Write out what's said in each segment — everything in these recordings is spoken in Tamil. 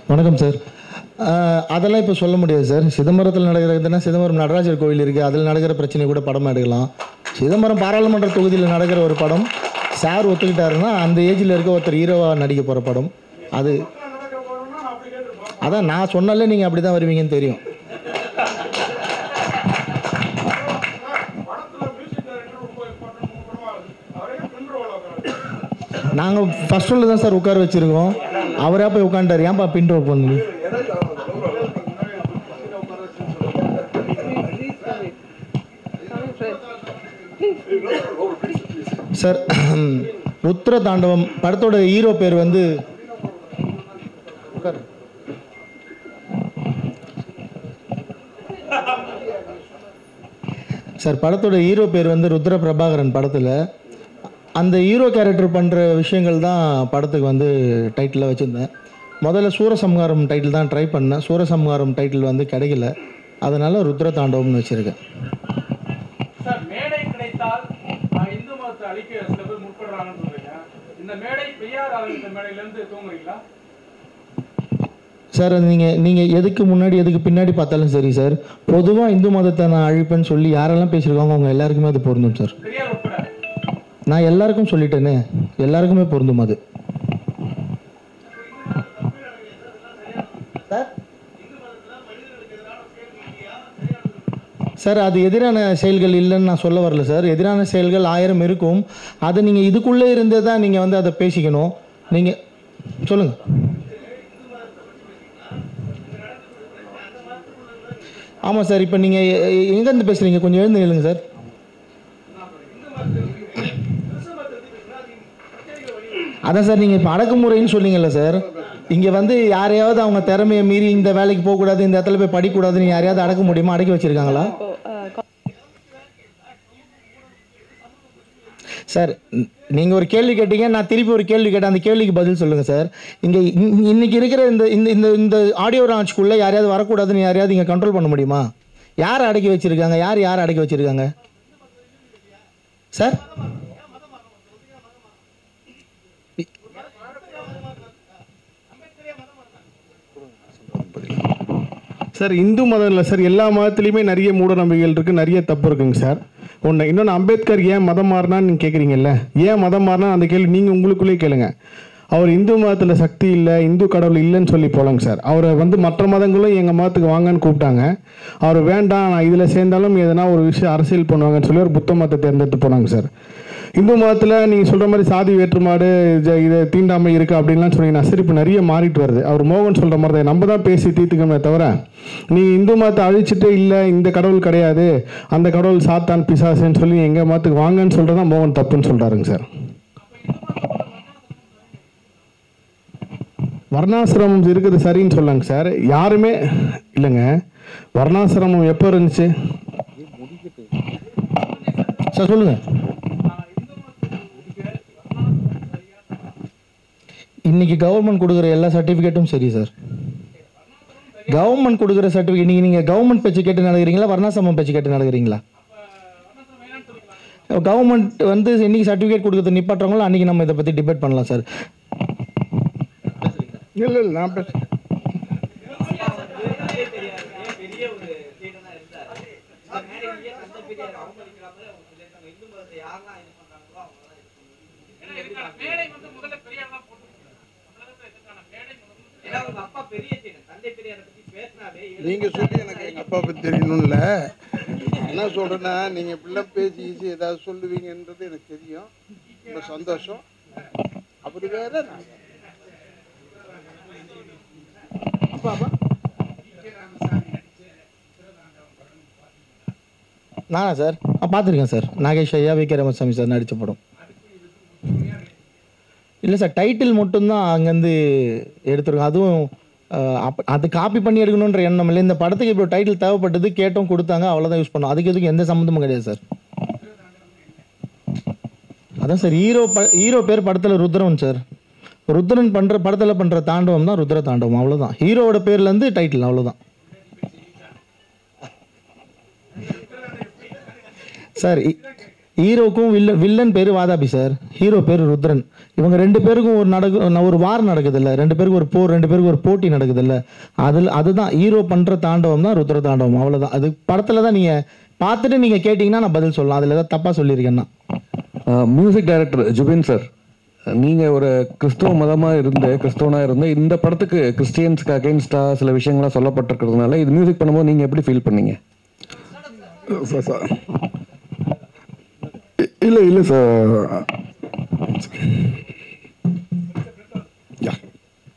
வணக்கம் சார் அஹ், அதெல்லாம் இப்போ சொல்ல முடியாது சார் சிதம்பரத்தில் நடக்கிறதுனா சிதம்பரம் நடராஜர் கோவில் இருக்குது அதில் நடக்கிற பிரச்சனை கூட படமாக எடுக்கலாம் சிதம்பரம் பாராளுமன்ற தொகுதியில் நடக்கிற ஒரு படம் சார் ஒத்துக்கிட்டாருன்னா அந்த ஏஜில் இருக்க ஒருத்தர் ஹீரோவாக நடிக்க போகிற படம் அது அதான் நான் சொன்னாலே நீங்கள் அப்படி தான் வருவீங்கன்னு தெரியும் நாங்கள் ஃபர்ஸ்ட் ரோல தான் சார் உட்கார வச்சுருக்கோம் அவரா போய் உட்காந்துட்டார் ஏன்பா பின் ரோல் பண்ணி சார் ருத்ர தாண்டவம் படத்தோட ஹீரோ பேர் வந்து உட்காரு. சார் படத்தோட ஹீரோ பேர் வந்து ருத்ர பிரபாகரன் படத்தில் அந்த ஹீரோ கேரக்டர் பண்ணுற விஷயங்கள் தான் படத்துக்கு வந்து டைட்டிலாக வச்சுருந்தேன் முதல்ல சூரசம்ஹாரம் டைட்டில் தான் ட்ரை பண்ணேன் சூரசம்ஹாரம் டைட்டில் வந்து கிடைக்கல அதனால் ருத்ர தாண்டவம்னு வச்சுருக்கேன் சார் மேடை கிடைத்தால் நான் இந்து மதத்தை அழிக்க சில பேர் முற்படுறாங்கன்னு சொல்றீங்க இந்த மேடை பெரியார் ஆரம்பித்த மேடையில இருந்து தூங்குறீங்களா சார் நீங்கள் நீங்கள் எதுக்கு முன்னாடி எதுக்கு பின்னாடி பார்த்தாலும் சரி சார் பொதுவாக இந்து மதத்தை நான் அழிப்பேன்னு சொல்லி யாரெல்லாம் பேசியிருக்காங்க அவங்க எல்லாருக்குமே அது பொருந்தும் சார் பெரியார் உட்பட நான் எல்லாருக்கும் சொல்லிட்டேனே எல்லாருக்குமே பொருந்தும் அது சார் அது எதிரான செயல்கள் இல்லைன்னு நான் சொல்ல வரல சார் எதிரான செயல்கள் ஆயிரம் இருக்கும் அதை நீங்கள் இதுக்குள்ளே இருந்தே தான் நீங்கள் வந்து அதை பேசிக்கணும் நீங்கள் சொல்லுங்கள் ஆமாம் சார் இப்போ நீங்கள் எங்கேருந்து பேசுகிறீங்க கொஞ்சம் எழுந்து நில்லுங்க சார் அதான் சார் நீங்கள் இப்போ அடக்குமுறைன்னு சொன்னீங்கல்ல சார் இங்கே வந்து யாரையாவது அவங்க திறமையை மீறி இந்த வேலைக்கு போகக்கூடாது இந்த இடத்துல போய் படிக்கக்கூடாதுன்னு யாரையாவது அடக்க முடியுமா அடக்கி வச்சிருக்காங்களா சார் நீங்கள் ஒரு கேள்வி கேட்டீங்க நான் திருப்பி ஒரு கேள்வி கேட்டேன் அந்த கேள்விக்கு பதில் சொல்லுங்கள் சார் இங்கே இன்னைக்கு இருக்கிற இந்த இந்த இந்த இந்த ஆடியோ ராஞ்ச்குள்ளே யாரையாவது வரக்கூடாதுன்னு யாரையாவது இங்கே கண்ட்ரோல் பண்ண முடியுமா யார் அடக்கி வச்சிருக்காங்க யார் யார் அடக்கி வச்சிருக்காங்க சார் சார் இந்து மதம் இல்லை சார் எல்லா மதத்துலேயுமே நிறைய மூட நம்பிக்கைகள் இருக்குது நிறைய தப்பு இருக்குங்க சார் ஒன்று இன்னொன்று அம்பேத்கர் ஏன் மதம் மாறினான்னு நீங்கள் கேட்குறீங்கல்ல ஏன் மதம் மாறினா அந்த கேள்வி நீங்கள் உங்களுக்குள்ளே கேளுங்க அவர் இந்து மதத்தில் சக்தி இல்லை இந்து கடவுள் இல்லைன்னு சொல்லி போலங்க சார் அவரை வந்து மற்ற மதங்களும் எங்கள் மதத்துக்கு வாங்கன்னு கூப்பிட்டாங்க அவர் வேண்டாம் நான் இதில் சேர்ந்தாலும் எதனா ஒரு விஷயம் அரசியல் பண்ணுவாங்கன்னு சொல்லி ஒரு புத்த மதத்தை தேர்ந்தெடுத்து போனாங்க சார் இந்து மதத்தில் நீங்கள் சொல்கிற மாதிரி சாதி வேற்றுமாடு ஜ- இது தீண்டாமை இருக்குது அப்படின்லாம் சொன்னீங்கன்னா சரி இப்போ நிறைய மாறிட்டு வருது அவர் மோகன் சொல்கிற மாதிரி தான் நம்ம தான் பேசி தீர்த்துக்கணுமே தவிர நீ இந்து மதத்தை அழிச்சிட்டு இல்லை இந்த கடவுள் கிடையாது அந்த கடவுள் சாத்தான் பிசாசுன்னு சொல்லி எங்கள் மதத்துக்கு வாங்கன்னு சொல்கிறது தான் மோகன் தப்புன்னு சொல்கிறாருங்க சார் வர்ணாசிரமம் இருக்குது சரின்னு சொல்லாங்க சார் யாருமே இல்லைங்க வர்ணாசிரமம் எப்போ இருந்துச்சு சார் சொல்லுங்கள் இன்னைக்கு கவர்மெண்ட் கொடுக்குற எல்லா சர்டிஃபிகேட்டும் சரி சார் கவர்மெண்ட் கொடுக்குற சர்டிஃபிகேட் நீங்கள் நீங்கள் கவர்மெண்ட் பேச்சு கேட்டு நடக்கிறீங்களா வர்ணாசிரமம் பேச்சு கேட்டு நடக்கிறீங்களா கவர்மெண்ட் வந்து இன்னைக்கு சர்டிஃபிகேட் கொடுக்குறது நிப்பாட்டுறாங்களோ அன்னைக்கு நம்ம இதை பற்றி டிபேட் பண்ணலாம் சார் இல்லை இல்லை நான் பேச மேடை வந்து முதல்ல பெரியார் தான் போட்டு தமிழகத்துல எதுக்கான மேடை முதல்ல ஏன்னா உங்க அப்பா பெரிய சீனன் தந்தை பெரியாரை பத்தி பேசினாவே நீங்க சொல்லி எனக்கு எங்க அப்பா பத்தி தெரியணும்ல என்ன சொல்றேன்னா நீங்க இப்படிலாம் பேசி ஈஸி ஏதாவது சொல்லுவீங்கன்றது எனக்கு தெரியும் ரொம்ப சந்தோஷம் அப்படி வேற நான் வேற. பாப்பா நானா சார் பார்த்துருக்கேன் சார் நாகேஷ் ஐயா வி கே ராமசாமி சார் நடித்த படம் இல்லை சார் டைட்டில் மட்டும்தான் அங்கேருந்து எடுத்துருக்கோம் அதுவும் அஹ், அப்ப அது காப்பி பண்ணி எடுக்கணுன்ற எண்ணம் இல்லை இந்த படத்துக்கு இப்போ டைட்டில் தேவைப்பட்டது கேட்டோம் கொடுத்தாங்க அவ்வளோதான் யூஸ் பண்ணோம் அதுக்கு எதுக்கு எந்த சம்மந்தமும் கிடையாது சார் அதான் சார் ஹீரோ ப ஹீரோ பேர் படத்தில் ருத்ரன் சார் ருத்ரன் பண்ணுற படத்தில் பண்ணுற தாண்டவம் தான் ருத்ர தாண்டவம் அவ்வளோதான் ஹீரோவோட பேர்லேருந்து டைட்டில் அவ்வளோதான் சார் இ- ஹீரோக்கும் வில்லன் வில்லன் பேர் வாதாபி சார் ஹீரோ பேர் ருத்ரன் இவங்க ரெண்டு பேருக்கும் ஒரு நடக்கு ஒரு வார் நடக்குது இல்ல ரெண்டு பேருக்கும் ஒரு போர் ரெண்டு பேருக்கும் ஒரு போட்டி நடக்குது இல்ல அதில் அதுதான் ஹீரோ பண்ற தாண்டவம் தான் ருத்ர தாண்டவம் அவ்வளவுதான் அது படத்துல தான் நீங்க பார்த்துட்டு நீங்க கேட்டீங்கன்னா நான் பதில் சொல்லலாம் அதுல ஏதாவது தப்பா சொல்லியிருக்கேன்னா மியூசிக் டைரக்டர் ஜுபின் சார் நீங்கள் ஒரு கிறிஸ்துவ மதமாக இருந்து கிறிஸ்தவனாக இருந்து இந்த படத்துக்கு கிறிஸ்டியன்ஸ்க்கு அகேன்ஸ்டாக சில விஷயங்கள்லாம் சொல்லப்பட்டிருக்கிறதுனால இது மியூசிக் பண்ணும்போது நீங்கள் எப்படி ஃபீல் பண்ணீங்க சார் சார் இல்லை இல்லை சார் யா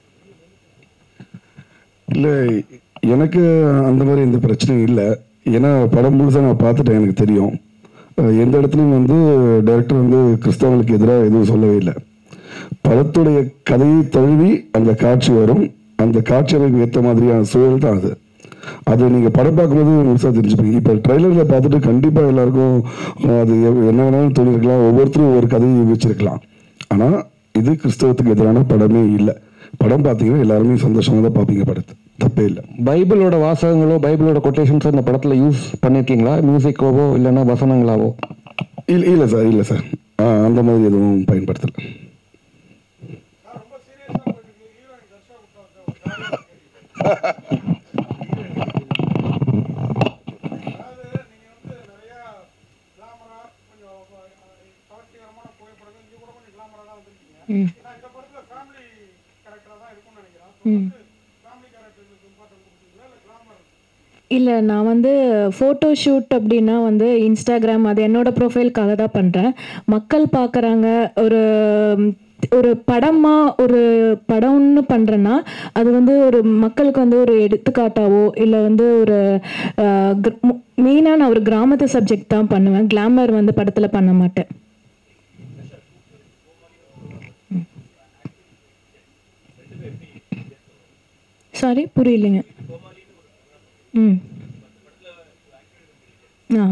இல்லை எனக்கு அந்த மாதிரி எந்த பிரச்சனையும் இல்லை ஏன்னா படம் முழுசாக நான் பார்த்துட்டேன் எனக்கு தெரியும் அஹ் எந்த இடத்துலையும் வந்து டைரக்டர் வந்து கிறிஸ்தவங்களுக்கு எதிராக எதுவும் சொல்லவே இல்லை படத்துடைய கதையை தழுவி அந்த காட்சி வரும் அந்த காட்சி அமைப்பு ஏற்ற மாதிரியான சூழல் தான் அது அது நீங்கள் படம் பார்க்கும்போது முழுசாக தெரிஞ்சுப்பீங்க இப்போ ட்ரைலரில் பார்த்துட்டு கண்டிப்பாக எல்லாருக்கும் அஹ், அது எவ்- என்ன வேணாலும் தோணிருக்கலாம் ஒவ்வொருத்தரும் ஒவ்வொரு கதையை வச்சிருக்கலாம் ஆனால் இது கிறிஸ்தவத்துக்கு எதிரான படமே இல்லை படம் பார்த்தீங்கன்னா எல்லாருமே சந்தோஷமாக தான் பார்ப்பீங்க படத்தை தப்பே இல்லை பைபிளோட வாசகங்களோ பைபிளோட கொட்டேஷன்ஸோ இந்த படத்தில் யூஸ் பண்ணியிருக்கீங்களா மியூசிக்கோவோ இல்லைன்னா வசனங்களாவோ இல்லை இல்லை சார் இல்லை சார் ஆ, அந்த மாதிரி எதுவும் பயன்படுத்தலை இல்லை நான் வந்து ஃபோட்டோ ஷூட் அப்படின்னா வந்து இன்ஸ்டாகிராம் அது என்னோட ப்ரொஃபைலுக்காக தான் பண்ணுறேன் மக்கள் பார்க்குறாங்க ஒரு ஒரு படமாக ஒரு படம்னு பண்ணுறேன்னா அது வந்து ஒரு மக்களுக்கு வந்து ஒரு எடுத்துக்காட்டாவோ இல்லை வந்து ஒரு மெயினாக நான் ஒரு கிராமத்து சப்ஜெக்ட் தான் பண்ணுவேன் கிளாமர் வந்து படத்தில் பண்ண மாட்டேன் சாரி புரியலைங்க ம் ஆ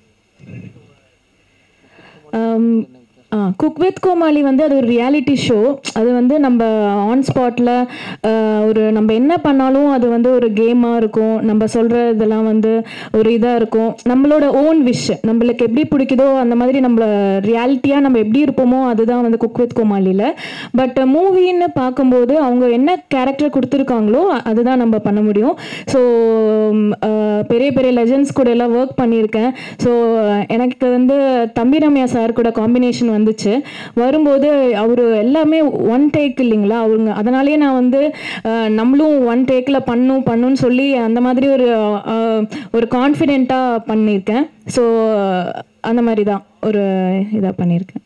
ஆம், ஆ குக் வித் கோமாளி வந்து அது ஒரு ரியாலிட்டி ஷோ அது வந்து நம்ம ஆன் ஸ்பாட்டில் ஒரு நம்ம என்ன பண்ணாலும் அது வந்து ஒரு கேமாக இருக்கும் நம்ம சொல்கிற இதெல்லாம் வந்து ஒரு இதாக இருக்கும் நம்மளோட ஓன் விஷ் நம்மளுக்கு எப்படி பிடிக்குதோ அந்த மாதிரி நம்மள ரியாலிட்டியாக நம்ம எப்படி இருப்போமோ அதுதான் வந்து குக் வித் கோமாளியில் பட் மூவின்னு பார்க்கும்போது அவங்க என்ன கேரக்டர் கொடுத்துருக்காங்களோ அதுதான் நம்ம பண்ண முடியும் ஸோ பெரிய பெரிய லெஜண்ட்ஸ் கூட எல்லாம் ஒர்க் பண்ணியிருக்கேன் ஸோ எனக்கு வந்து தம்பி ரம்யா சார் கூட காம்பினேஷன் வந்துச்சு வரும்போது அவர் எல்லாமே ஒன் டேக் இல்லைங்களா அவங்க அதனாலேயே நான் வந்து அஹ், நம்மளும் ஒன் டேக்கில் பண்ணும் பண்ணுன்னு சொல்லி அந்த மாதிரி ஒரு அஹ், ஒரு கான்ஃபிடெண்ட்டாக பண்ணியிருக்கேன் ஸோ அந்த மாதிரி தான் ஒரு இதாக பண்ணியிருக்கேன்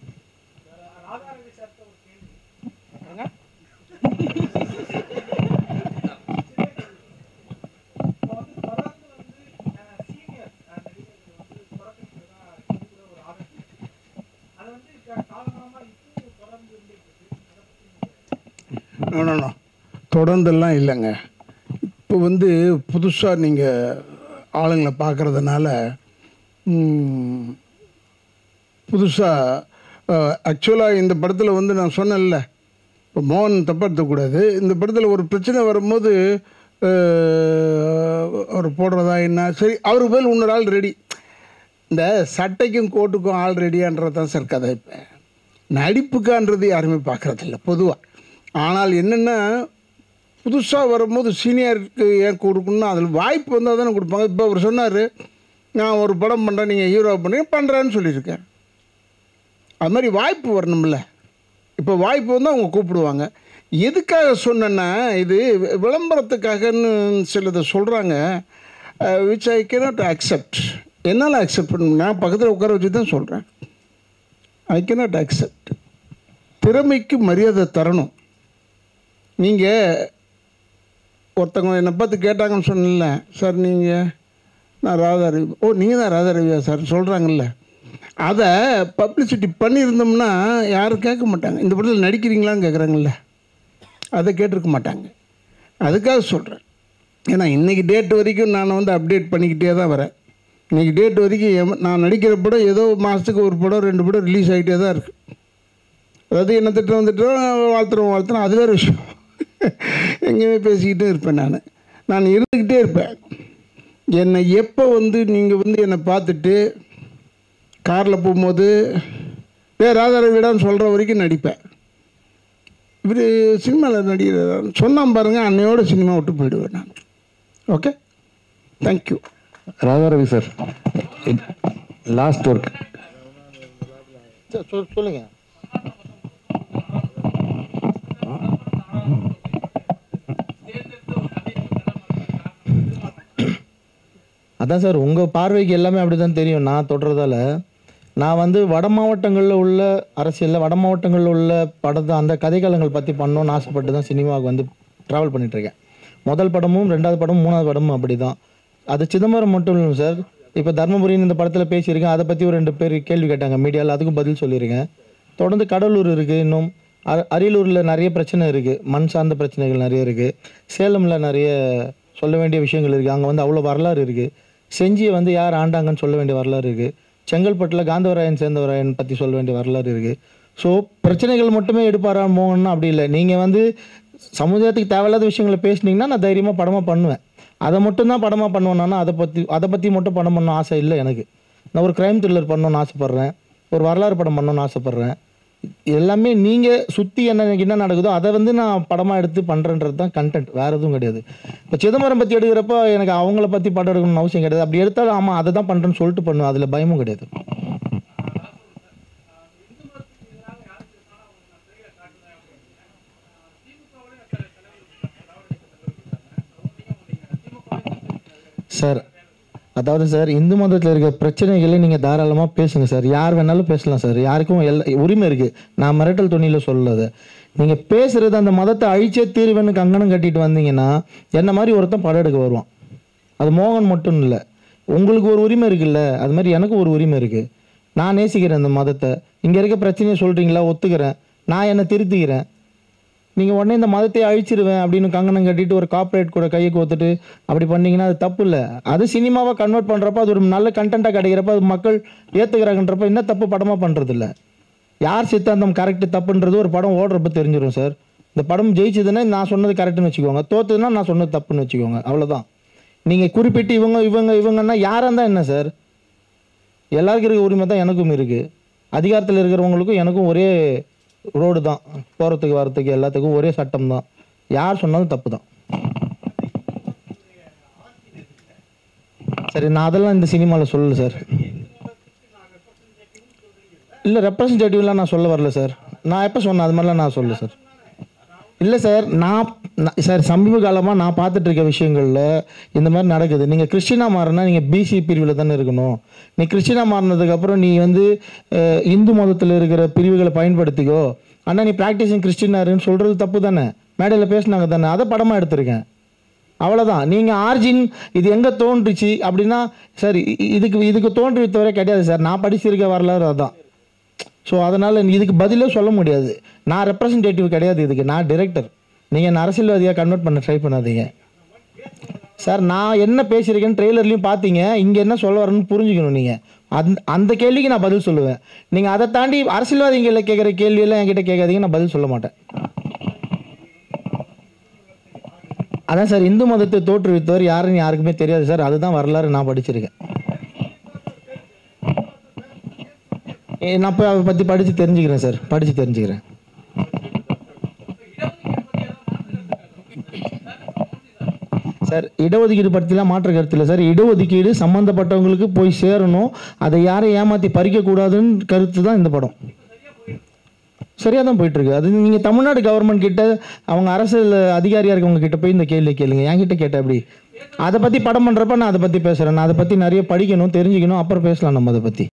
No, no, no. தொடர்ந்தெல்லாம் இல்லைங்க இப்போ வந்து புதுசாக நீங்கள் ஆளுங்களை பார்க்குறதுனால புதுசாக ஆக்சுவலாக இந்த படத்தில் வந்து நான் சொன்னேன்ல இப்போ மோகன் தப்பாக எடுத்துக்கூடாது இந்த படத்தில் ஒரு பிரச்சனை வரும்போது அஹ், அவர் போடுறதா என்ன சரி அவருக்கு பதில் இன்னொரு ஆள் ரெடி இந்த சட்டைக்கும் கோட்டுக்கும் ஆள் ரெடியான்றது தான் சார் கதை இப்போ நடிப்புக்கான்றது யாருமே பார்க்குறதில்ல பொதுவாக ஆனால் என்னென்னா புதுசாக வரும்போது சீனியருக்கு ஏன் கொடுக்கணும்னா அதில் வாய்ப்பு வந்தால் தானே கொடுப்பாங்க இப்போ அவர் சொன்னார் நான் ஒரு படம் பண்ணுறேன் நீங்கள் ஹீரோ பண்ணி பண்ணுறேன்னு சொல்லியிருக்கேன் அது மாதிரி வாய்ப்பு வரணும்ல இப்போ வாய்ப்பு வந்து அவங்க கூப்பிடுவாங்க எதுக்காக சொன்னேன்னா இது வி- விளம்பரத்துக்காகன்னு சிலதை சொல்கிறாங்க விச் ஐ கேனாட் அக்செப்ட் என்னால் அக்செப்ட் பண்ண நான் பக்கத்தில் உட்கார வச்சு தான் சொல்கிறேன் ஐ கேனாட் அக்செப்ட் திறமைக்கு மரியாதை தரணும் நீங்கள் ஒருத்தவங்க என்னை பார்த்து கேட்டாங்கன்னு சொன்னல சார் நீங்கள் நான் ராதாரவி ஓ நீங்கள் தான் ராதாரவியா சார் சொல்கிறாங்கல்ல அதை பப்ளிசிட்டி பண்ணியிருந்தோம்னா யாரும் கேட்க மாட்டாங்க இந்த படத்தில் நடிக்கிறீங்களான்னு கேட்குறாங்கல்ல அதை கேட்டிருக்க மாட்டாங்க அதுக்காக சொல்கிறேன் ஏன்னா இன்றைக்கி டேட் வரைக்கும் நான் வந்து அப்டேட் பண்ணிக்கிட்டே தான் வரேன் இன்றைக்கி டேட் வரைக்கும் எம- நான் நடிக்கிற படம் ஏதோ மாதத்துக்கு ஒரு படம் ரெண்டு படம் ரிலீஸ் ஆகிட்டே தான் இருக்குது அதாவது என்ன திட்டம் வந்துட்டோம் வாழ்த்துறோம் வாழ்த்துறோம் அது வேறு விஷயம் எங்கேயுமே பேசிக்கிட்டே இருப்பேன் நான் நான் இருந்துக்கிட்டே இருப்பேன் என்னை எப்போ வந்து நீங்கள் வந்து என்னை பார்த்துட்டு காரில் போகும்போது டே ராதாரவிடான்னு சொல்கிற வரைக்கும் நடிப்பேன் இவர் சினிமாவில் நடிகர் சொன்னான் பாருங்கள் அன்னையோட சினிமா விட்டு போயிடுவேன் நான் okay thank you Radharavi sir last word சொல் சொல்லுங்கள் அதான் சார் உங்கள் பார்வைக்கு எல்லாமே அப்படி தான் தெரியும் நான் தொடுறதால நான் வந்து வட மாவட்டங்களில் உள்ள அரசியலில் வட மாவட்டங்களில் உள்ள படத்தை அந்த கதைக்காலங்கள் பற்றி பண்ணணும்னு ஆசைப்பட்டு தான் சினிமாவுக்கு வந்து ட்ராவல் பண்ணிகிட்ருக்கேன் முதல் படமும் ரெண்டாவது படமும் மூணாவது படமும் அப்படி தான் அது சிதம்பரம் மட்டும் இல்லை சார் இப்போ தர்மபுரின்னு இந்த படத்தில் பேசியிருக்கேன் அதை பற்றி ஒரு ரெண்டு பேர் கேள்வி கேட்டாங்க மீடியாவில் அதுக்கும் பதில் சொல்லியிருக்கேன் தொடர்ந்து கடலூர் இருக்குது இன்னும் அ- அரியலூரில் நிறைய பிரச்சனை இருக்குது மண் சார்ந்த பிரச்சனைகள் நிறைய இருக்குது சேலமில் நிறைய சொல்ல வேண்டிய விஷயங்கள் இருக்குது அங்கே வந்து அவ்வளோ வரலாறு இருக்குது செஞ்சியை வந்து யார் ஆண்டாங்கன்னு சொல்ல வேண்டிய வரலாறு இருக்குது செங்கல்பட்டில் காந்தவராயன் சேர்ந்தவராயன் பற்றி சொல்ல வேண்டிய வரலாறு இருக்குது ஸோ பிரச்சனைகள் மட்டுமே எடுப்பாரா மோகன்னா அப்படி இல்லை நீங்கள் வந்து சமுதாயத்துக்கு தேவையில்லாத விஷயங்களை பேசுனீங்கன்னா நான் தைரியமாக படமாக பண்ணுவேன் அதை மட்டும் தான் படமாக பண்ணுவேன்னா அதை பற்றி அதை பற்றி மட்டும் படம் பண்ணணும் ஆசை இல்லை எனக்கு நான் ஒரு க்ரைம் த்ரில்லர் பண்ணணும்னு ஆசைப்பட்றேன் ஒரு வரலாறு படம் பண்ணணும்னு ஆசைப்பட்றேன் எல்லாமே நீங்கள் சுற்றி என்ன என்ன நடக்குதோ அதை வந்து நான் படமாக எடுத்து பண்ணுறன்றது தான் கண்டென்ட் வேறு எதுவும் கிடையாது இப்போ சிதம்பரம் பற்றி எடுக்கிறப்போ எனக்கு அவங்கள பற்றி படம் எடுக்கணும்னு அவசியம் கிடையாது அப்படி எடுத்தாலும் ஆமாம் அதை தான் பண்ணுறேன்னு சொல்லிட்டு பண்ணுவேன் அதில் பயமும் கிடையாது சார் அதாவது சார் இந்து மதத்தில் இருக்க பிரச்சனைகளை நீங்கள் தாராளமாக பேசுங்க சார் யார் வேணாலும் பேசலாம் சார் யாருக்கும் எல்லா உரிமை இருக்குது நான் மிரட்டல் துணியில் சொல்லலை நீங்கள் பேசுகிறது அந்த மதத்தை அழிச்சே தீர்வேன்னு கங்கணம் கட்டிட்டு வந்தீங்கன்னா என்ன மாதிரி ஒருத்தன் படம் எடுக்க வருவான் அது மோகன் மட்டும் இல்லை உங்களுக்கு ஒரு உரிமை இருக்குல்ல அது மாதிரி எனக்கும் ஒரு உரிமை இருக்குது நான் நேசிக்கிறேன் அந்த மதத்தை இங்கே இருக்க பிரச்சனையை சொல்கிறீங்களா ஒத்துக்கிறேன் நான் என்னை திருத்திக்கிறேன் நீங்கள் உடனே இந்த மதத்தை அழிச்சிருவேன் அப்படின்னு கங்கணம் கட்டிட்டு ஒரு கார்ப்பரேட் கூட கையை கோத்துட்டு அப்படி பண்ணீங்கன்னா அது தப்பு இல்லை அது சினிமாவை கன்வெர்ட் பண்ணுறப்ப அது ஒரு நல்ல கண்டென்ட்டாக கிடைக்கிறப்ப அது மக்கள் ஏற்றுக்கிறாங்கன்றப்ப என்ன தப்பு படமாக பண்ணுறது இல்லை யார் சித்தாந்தம் கரெக்டு தப்புன்றது ஒரு படம் ஓடுறப்ப தெரிஞ்சிடும் சார் இந்த படம் ஜெயிச்சதுன்னா நான் சொன்னது கரெக்டுன்னு வச்சுக்கோங்க தோத்துதுன்னா நான் சொன்னது தப்புன்னு வச்சுக்கோங்க அவ்வளோதான் நீங்கள் குறிப்பிட்டு இவங்க இவங்க இவங்கன்னா யாராக இருந்தால் என்ன சார் எல்லாருக்கும் இருக்க உரிமை தான் எனக்கும் இருக்குது அதிகாரத்தில் இருக்கிறவங்களுக்கும் எனக்கும் ஒரே ரோடு தான் போகிறதுக்கு வரத்துக்கு எல்லாத்துக்கும் ஒரே சட்டம் தான் யார் சொன்னாலும் தப்பு தான் சரி நான் அதெல்லாம் இந்த சினிமாவில் சொல்லல சார் இல்லை ரெப்ரசன்டேட்டிவ்லாம் நான் சொல்ல வரல சார் நான் எப்போ சொன்னேன் அது மாதிரிலாம் நான் சொல்லல சார் இல்லை சார் நான் நான் சார் சமீப காலமாக நான் பார்த்துட்டு இருக்க விஷயங்களில் இந்த மாதிரி நடக்குது நீங்கள் கிறிஸ்டினா மாறினா நீங்கள் பிசி பிரிவில் தானே இருக்கணும் நீ கிறிஸ்டினா மாறினதுக்கப்புறம் நீ வந்து அஹ், இந்து மதத்தில் இருக்கிற பிரிவுகளை பயன்படுத்திக்கோ ஆனால் நீ ப்ராக்டிஸிங் கிறிஸ்டினாருன்னு சொல்கிறது தப்பு தானே மேடையில் பேசுனாங்க தானே அதை படமாக எடுத்திருக்கேன் அவ்வளோதான் நீங்கள் ஆர்ஜின் இது எங்கே தோன்றுச்சு அப்படின்னா சார் இ- இதுக்கு இதுக்கு தோன்றுவித்தவரை கிடையாது சார் நான் படிச்சிருக்க வரலாறு அதான் ஸோ அதனால் இதுக்கு பதிலே சொல்ல முடியாது நான் ரெப்ரசன்டேட்டிவ் கிடையாது இதுக்கு நான் டிரெக்டர் நீங்கள் என்ன அரசியல்வாதியாக கன்வெர்ட் பண்ண ட்ரை பண்ணாதீங்க சார் நான் என்ன பேசியிருக்கேன்னு ட்ரெய்லர்லையும் பார்த்தீங்க இங்கே என்ன சொல்ல வரேன்னு புரிஞ்சுக்கணும் நீங்கள் அந்த அந்த கேள்விக்கு நான் பதில் சொல்லுவேன் நீங்கள் அதை தாண்டி அரசியல்வாதிகளை கேட்குற கேள்வியெல்லாம் என்கிட்ட கேட்காதீங்க நான் பதில் சொல்ல மாட்டேன் அதான் சார் இந்து மதத்தை தோற்றுவித்தவர் யாருன்னு யாருக்குமே தெரியாது சார் அதுதான் வரலாறு நான் படிச்சிருக்கேன் ஏ, நான் போய் அதை பற்றி படித்து தெரிஞ்சுக்கிறேன் சார் படித்து தெரிஞ்சுக்கிறேன் சார் இடஒதுக்கீடு பற்றிலாம் மாற்று கருத்து இல்லை சார் இடஒதுக்கீடு சம்மந்தப்பட்டவங்களுக்கு போய் சேரணும் அதை யாரை ஏமாற்றி பறிக்கக்கூடாதுன்னு கருத்து தான் இந்த படம் சரியாக தான் போயிட்டுருக்கு அது நீங்கள் தமிழ்நாடு கவர்மெண்ட் கிட்ட அவங்க அரசியல் அதிகாரியாக இருக்கவங்க கிட்ட போய் இந்த கேள்வி கேளுங்க என்கிட்ட கேட்ட அப்படி அதை பற்றி படம் பண்ணுறப்ப நான் அதை பற்றி பேசுகிறேன் நான் அதை பற்றி நிறைய படிக்கணும் தெரிஞ்சுக்கணும் அப்புறம் பேசலாம் நம்ம அதை பற்றி